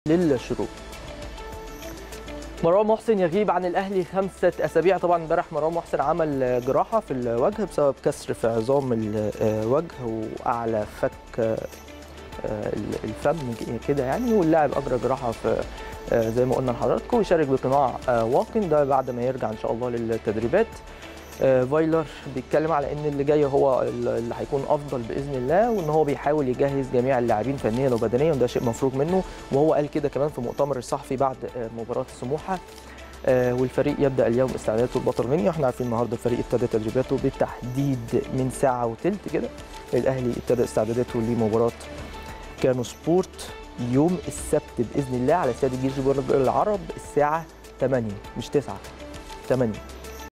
للشروق مروان محسن يغيب عن الاهلي خمسه اسابيع طبعا امبارح مروان محسن عمل جراحه في الوجه بسبب كسر في عظام الوجه واعلى فك الفم كده يعني واللاعب اجرى جراحه في زي ما قلنا لحضراتكم ويشارك بقناع واقن ده بعد ما يرجع ان شاء الله للتدريبات فايلر بيتكلم على ان اللي جاي هو اللي هيكون افضل باذن الله وان هو بيحاول يجهز جميع اللاعبين فنيا وبدنيا وده شيء مفروغ منه وهو قال كده كمان في مؤتمر الصحفي بعد مباراه سموحه والفريق يبدا اليوم استعداداته البطل غينيا واحنا عارفين النهارده الفريق ابتدى تدريباته بالتحديد من ساعه وثلث كده الاهلي ابتدى استعداداته لمباراه كانو سبورت يوم السبت باذن الله على استاد الجيش برج العرب الساعه 8 مش 9 8